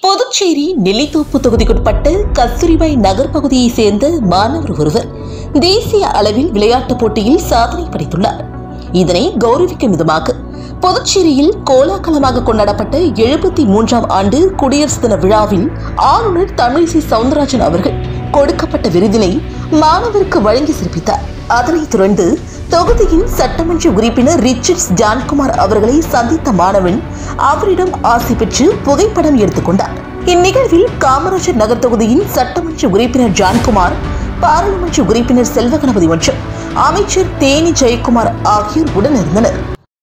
புதுச்சேரி நெல்லித்தோப்பு தொகுதிக்குட்பட்ட கஸ்தூரிபாய் நகர் பகுதியைச் சேர்ந்த மாணவர் ஒருவர் தேசிய அளவில் விளையாட்டுப் போட்டியில் சாதனை படைத்துள்ளார் இதனை கௌரவிக்கும் விதமாக புதுச்சேரியில் கோலாகலமாக கொண்டாடப்பட்ட எழுபத்தி மூன்றாம் ஆண்டு குடியரசு தின விழாவில் ஆளுநர் தமிழிசை சவுந்தரராஜன் அவர்கள் கொடுக்கப்பட்ட விருதினை மாணவருக்கு வழங்கி சிறப்பித்தார் அதனைத் தொடர்ந்து தொகுதியின் சட்டமன்ற உறுப்பினர் ரிச்சர்ட்ஸ் ஜான்குமார் அவர்களை சந்தித்த மாணவன் அவரிடம் ஆசை பெற்று புகைப்படம் எடுத்துக்கொண்டார் இந்நிகழ்வில் காமராஜர் நகர் தொகுதியின் சட்டமன்ற உறுப்பினர் ஜான்குமார் பாராளுமன்ற உறுப்பினர் செல்வகணபதி மற்றும் அமைச்சர் தேனி ஜெயக்குமார் ஆகியோர் உடனிருந்தனர்